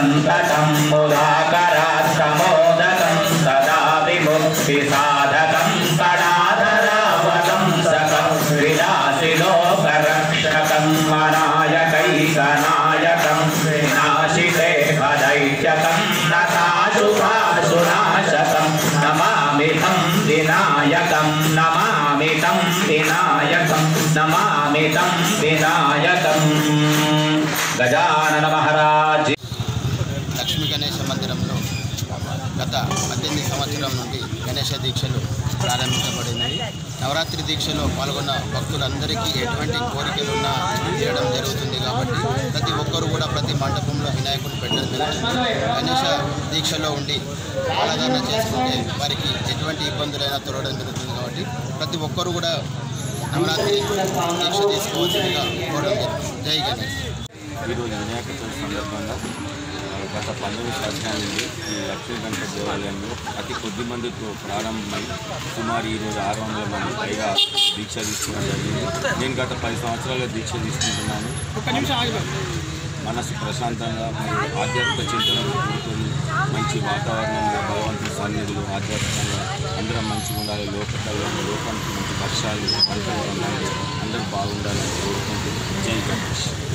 सन्ततं मुदाकरात्तमोदकं सदा विमुक्तिसाधकं कणाधरावतंसकं विलासिलोकरक्षकं वनायकैकनायकं विनाशिते भदैत्यकं नताशुभाशुनाशकं नमामि तं विनायकं नमामि तं विनायकं नमामि तं विनायकम् गजानन महाराज లక్ష్మీ గణేశ మందిరంలో గత పద్దెనిమిది సంవత్సరం నుండి గణేశ దీక్షలు ప్రారంభించబడినవి నవరాత్రి దీక్షలో పాల్గొన్న భక్తులందరికీ ఎటువంటి కోరికలున్నా తీయడం జరుగుతుంది కాబట్టి ప్రతి ఒక్కరు కూడా ప్రతి మండపంలో వినాయకుని పెట్టడం జరుగుతుంది గణేశ దీక్షలో ఉండి ఆరాధన చేసుకుంటే వారికి ఎటువంటి ఇబ్బందులైనా తొలగడం జరుగుతుంది కాబట్టి ప్రతి ఒక్కరు కూడా నవరాత్రి దీక్ష తీసుకోవాల్సిందిగా కోరడం జరుగుతుంది జై గణేష్ ఈరోజు వినాయక చవితి సందర్భంగా ఆ, గత పంతొమ్మిది సంవత్సరాల నుండి ఈ లక్ష్మీ గణపతి దేవాలయంలో అతి కొద్ది మందితో ప్రారంభమై సుమారు ఈరోజు ఆరు వందల మంది పైగా దీక్ష తీసుకోవడం జరిగింది నేను గత పది సంవత్సరాలుగా దీక్ష తీసుకుంటున్నాను మనసు ప్రశాంతంగా మరియు ఆధ్యాత్మిక చింతనలు కూడుకొని మంచి వాతావరణంలో భగవంతుని సన్నిధులు ఆధ్యాత్మికంగా అందరం మంచిగా ఉండాలి లోక కళ్యాణం లోకానికి మంచి వర్షాలు పంటలు పండాలి అందరూ బాగుండాలని కోరుకుంటూ జై గణేష్